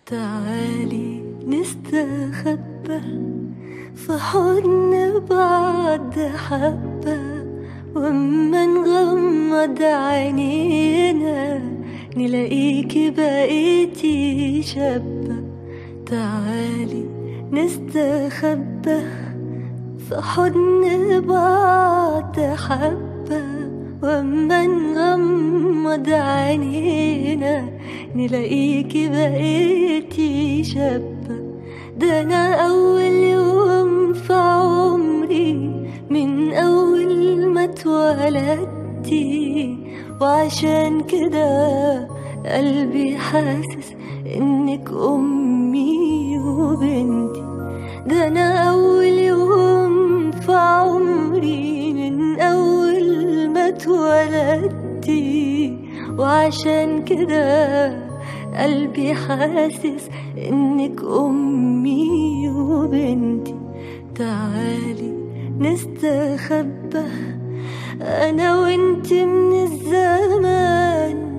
تعالي نستخبى في حضن بعض حبة وأما نغمض عينينا نلاقيكي بقيتي شابة تعالي نستخبى في حضن بعض حبة وأما نغمض عينينا نلاقيكي بقيتي شابة ده أنا أول يوم في عمري من أول ما اتولدتي وعشان كده قلبي حاسس إنك أمي وبنتي ده أنا أول يوم في عمري من أول ما اتولدتي وعشان كده قلبي حاسس إنك أمي وبنتي تعالي نستخبى أنا وإنت من الزمان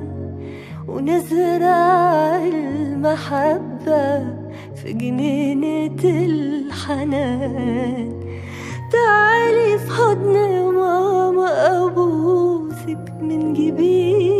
ونزرع المحبة في جنينة الحنان تعالي في حضن ماما أبوسك من جبين